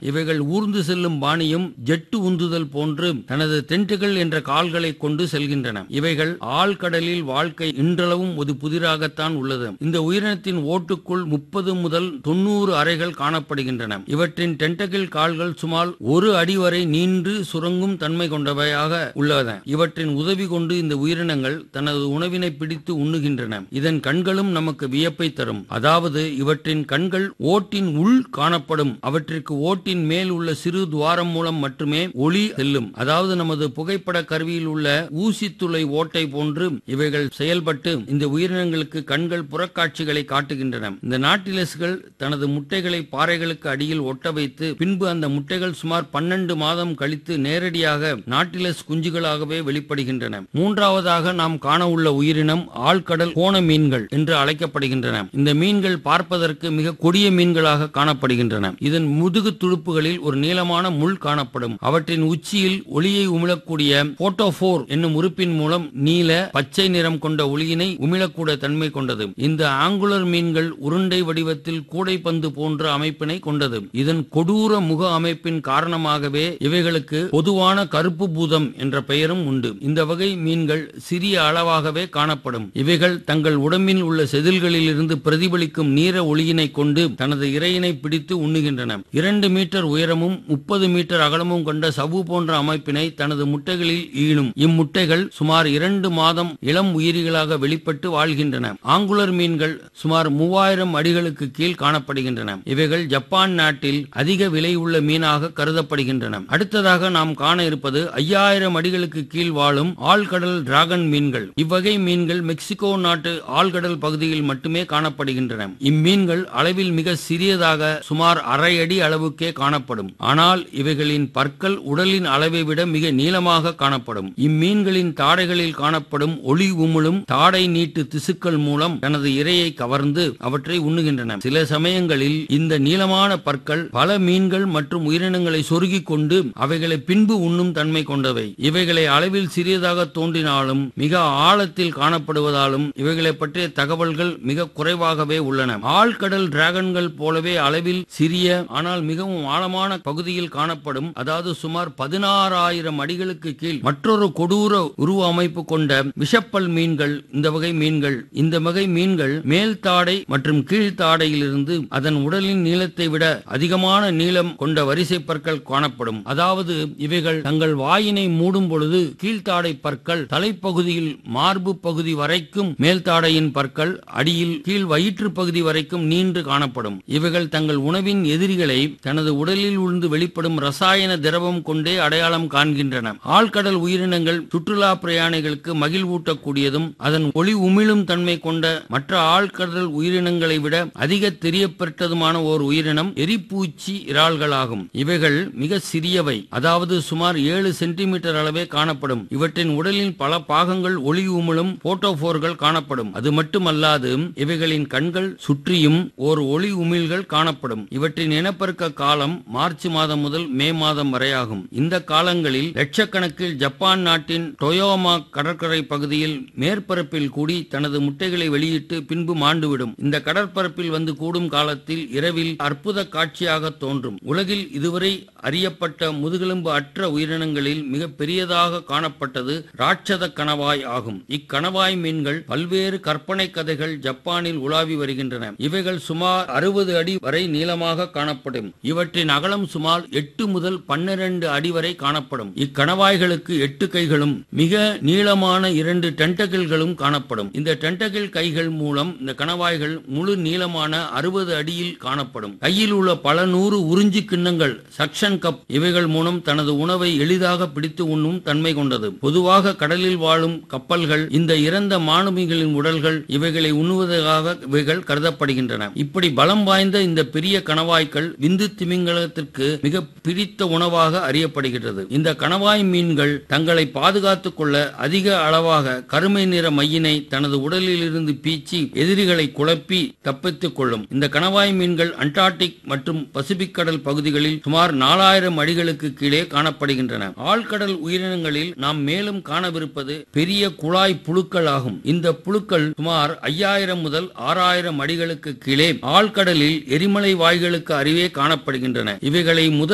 இவைகள் ஊர்ந்து செல்லும் பாணியும் ஜெட்டு உந்துதல் போன்று தனது தென்ட்டுகள் என்ற கால்களை கொண்டு செல்கின்றன இவைகள் ஆழ்கடலில் வாழ்க்கை இன்றளவும் ஒரு புதிராகத்தான் உள்ளது இந்த உயிரினத்தின் ஓட்டுக்குள் முப்பது முதல் தொண்ணூறு அறைகள் காணப்படுகின்றன இவற்றின் டென்டகிள் கால்கள் சுமார் ஒரு அடி வரை நீண்டு சுரங்கும் தன்மை கொண்டவையாக உள்ளன இவற்றின் உதவி கொண்டு இந்த உயிரினங்கள் தனது உணவினை பிடித்து உண்ணுகின்றன இதன் கண்களும் நமக்கு வியப்பை தரும் அதாவது இவற்றின் கண்கள் ஓட்டின் உள் காணப்படும் அவற்றிற்கு ஓட்டின் மேல் உள்ள சிறு துவாரம் மூலம் மட்டுமே ஒளி செல்லும் அதாவது நமது புகைப்பட கருவியில் உள்ள ஊசித்துளை ஓட்டை போன்று இவைகள் செயல்பட்டு இந்த உயிரினங்களுக்கு கண்கள் புறக்காட்சிகளை காட்டுகின்றன இந்த நாட்டிலஸ்கள் தனது முட்டைகளை பாறைகளுக்கு அடியில் ஒட்ட வைத்து பின்பு அந்த முட்டைகள் சுமார் பன்னெண்டு மாதம் கழித்து நேரடியாக நாட்டிலஸ் குஞ்சுகளாகவே வெளிப்படுகின்றன மூன்றாவதாக நாம் காண உள்ள உயிரினம் ஆழ்கடல் கோண மீன்கள் என்று அழைக்கப்படுகின்றன இந்த மீன்கள் பார்ப்பதற்கு மிக கொடிய மீன்களாக காணப்படுகின்றன இதன் முதுகு துடுப்புகளில் ஒரு நீளமான முள் காணப்படும் அவற்றின் உச்சியில் ஒளியை உமிழக்கூடிய போட்டோபோர் என்னும் உறுப்பின் மூலம் நீல பச்சை நிறம் கொண்ட ஒளியினை உமிழக்கூட தன்மை கொண்டது இந்த ஆங்குலர் மீன்கள் உருண்டை வடிவத்தில் கூடைப்பந்து போன்ற அமைப்பினை கொண்டது இதன் கொடூர முக அமைப்பின் காரணமாகவே இவைகளுக்கு பொதுவான கருப்பு பூதம் என்ற பெயரும் உண்டு இந்த வகை மீன்கள் சிறிய அளவாகவே காணப்படும் இவைகள் தங்கள் உடம்பில் உள்ள செதில்களில் இருந்து பிரதிபலிக்கும் நீர ஒளியினை கொண்டு தனது இரையினை பிடித்து உண்ணுகின்றன இரண்டு மீட்டர் உயரமும் முப்பது மீட்டர் அகலமும் கொண்ட சவ்வு போன்ற அமைப்பினை தனது முட்டைகளில் ஈணும் இம்முட்டைகள் சுமார் இரண்டு மாதம் இளம் உயிரிகளாக வெளிப்பட்டு வாழ்கின்றன ஆங்குலர் மீன்கள் சுமார் மூவாயிரம் அடிகளுக்கு கீழ் காணப்படுகின்றன இவைகள் ஜப்பான் நாட்டில் அதிக விலை உள்ள மீனாக கருதப்படுகின்றன அடுத்ததாக நாம் காண இருப்பது ஐயாயிரம் அடிகளுக்கு கீழ் வாழும் ஆழ்கடல் டிராகன் மீன்கள் இவ்வகை மீன்கள் மெக்சிகோ நாட்டு ஆழ்கடல் பகுதியில் மட்டுமே காணப்படுகின்றன இம்மீன்கள் அளவில் மிக சிறியதாக சுமார் அரை அடி அளவுக்கே காணப்படும் ஆனால் இவைகளின் பற்கள் உடலின் அளவை விட மிக நீளமாக காணப்படும் இம்மீன்களின் தாடைகளில் காணப்படும் ஒளி உமிழும் தாடை நீட்டு திசுக்கள் மூலம் தனது இரையை கவர்ந்து அவற்றை உண்ணுகின்றன சில சமயங்களில் இந்த நீளமான பற்கள் பல மீன்கள் மற்றும் உயிரினங்களை சொருகிக் கொண்டு அவைகளை பின்பு உண்ணும் தன்மை கொண்டவை இவைகளை அளவில் சிறியதாக தோன்றினாலும் மிக ஆழத்தில் காணப்படுவதாலும் இவைகளை பற்றிய தகவல்கள் மிக குறைவாகவே உள்ளன ஆழ்கடல் டிராகன்கள் போலவே அளவில் சிறிய ஆனால் மிகவும் ஆழமான பகுதியில் காணப்படும் அதாவது சுமார் பதினாறாயிரம் அடிகளுக்கு கீழ் மற்றொரு கொடூர உருவ அமைப்பு கொண்ட விஷப்பல் மீன்கள் இந்த வகை மீன்கள் இந்த வகை மீன்கள் மேல் தாடை மற்றும் கீழ் தாடையிலிருந்து அதன் உடலின் நீளத்தை விட அதிகமான நீளம் கொண்ட வரிசை பற்கள் காணப்படும் அதாவது இவைகள் தங்கள் வாயினை மூடும் பொழுது கீழ்த்தாடை பற்கள் தலைப்பகுதியில் மார்பு பகுதி வரைக்கும் மேல்தாடையின் பற்கள் அடியில் கீழ் வயிற்று பகுதி வரைக்கும் நீண்டு காணப்படும் இவைகள் தங்கள் உணவின் எதிரிகளை தனது உடலில் உழுந்து வெளிப்படும் ரசாயன திரவம் கொண்டே அடையாளம் காண்கின்றன ஆழ்கடல் உயிரினங்கள் சுற்றுலா பிரயாணிகளுக்கு மகிழ்வூட்டக்கூடியதும் அதன் ஒளி உமிழும் தன்மை கொண்ட மற்ற ஆழ்கடல் உயிரினங்களை விட அதிக தெரியப்பெற்றதுமான ஓர் உயிரினம் எரிப்பூச்சி இறால்களாகும் இவைகள் மிக சிறியவை அதாவது சுமார் ஏழு சென்டிமீட்டர் அளவே காணப்படும் இவற்றின் உடலின் பல பாகங்கள் ஒளி உமிழும் போட்டோபோர்கள் காணப்படும் அது மட்டுமல்லாது இவைகளின் கண்கள் சுற்றியும் ஓர் ஒளி உமிழ்கள் காணப்படும் இவற்றின் இனப்பெருக்க காலம் மார்ச் மாதம் முதல் மே மாதம் வரையாகும் இந்த காலங்களில் லட்சக்கணக்கில் ஜப்பான் நாட்டின் டொயோமா கடற்கரை பகுதியில் மேற்பரப்பில் கூடி தனது முட்டைகளை வெளியிட்டு பின்பு மாண்டுவிடும் இந்த கடற்பரப்பில் வந்து கூடும் காலத்தில் இரவில் அற்புத காட்சியாக தோன்றும் உலகில் இதுவரை அறியப்பட்ட முதுகெலும்பு அற்ற உயிரினங்களில் மிக பெரியதாக காணப்பட்டது ராட்சத கணவாய் ஆகும் இக்கணவாய் மீன்கள் பல்வேறு கற்பனை கதைகள் ஜப்பானில் உலாவி வருகின்றன இவைகள் சுமார் அறுபது அடி வரை நீளமாக காணப்படும் இவற்றின் அகலம் சுமார் எட்டு முதல் பன்னிரண்டு அடி வரை காணப்படும் இக்கணவாய்களுக்கு எட்டு கைகளும் மிக நீளமான இரண்டு டென்டகிள்களும் காணப்படும் இந்த டென்டகிள் கைகள் மூலம் இந்த கணவாய்கள் முழு நீளமான அறுபது அடியில் காணப்படும் கையில் உள்ள பல நூறு உறிஞ்சி கிண்ணங்கள் சக்ஷன் கப் இவைகள் மூலம் தனது உணவை எளிதாக பிடித்து உண்ணும் தன்மை கொண்டது பொதுவாக கடலில் வாழும் கப்பல்கள் இந்த இறந்த மாலுமிகளின் உடல்கள் இவைகளை உண்ணுவதாக இவைகள் கருதப்படுகின்றன இப்படி பலம் வாய்ந்த இந்த பெரிய கணவாய்கள் விந்து திமிங்கலத்திற்கு மிக பிடித்த உணவாக அறியப்படுகிறது இந்த கணவாய் மீன்கள் தங்களை பாதுகாத்துக் கொள்ள அதிக அளவாக கருமை நிற மையினை தனது உடலில் இருந்து பீச்சி எதிரிகளை குழப்பி தப்பித்துக் கொள்ளும் இந்த கணவாய் மீன்கள் அண்டார்டிக் மற்றும் பசிபிக் கடல் பகுதிகளில் சுமார் நாலாயிரம் அடிகளுக்கு கீழே காணப்படுகின்றன ஆழ்கடல் உயிரினங்களில் நாம் மேலும் காணவிருப்பது பெரிய குழாய் புழுக்கள் ஆகும் இந்த புழுக்கள் சுமார் ஐயாயிரம் முதல் ஆறாயிரம் அடிகளுக்கு கீழே ஆழ்கடலில் எரிமலை வாய்களுக்கு அருகே காணப்படுகின்றன இவைகளை முதல்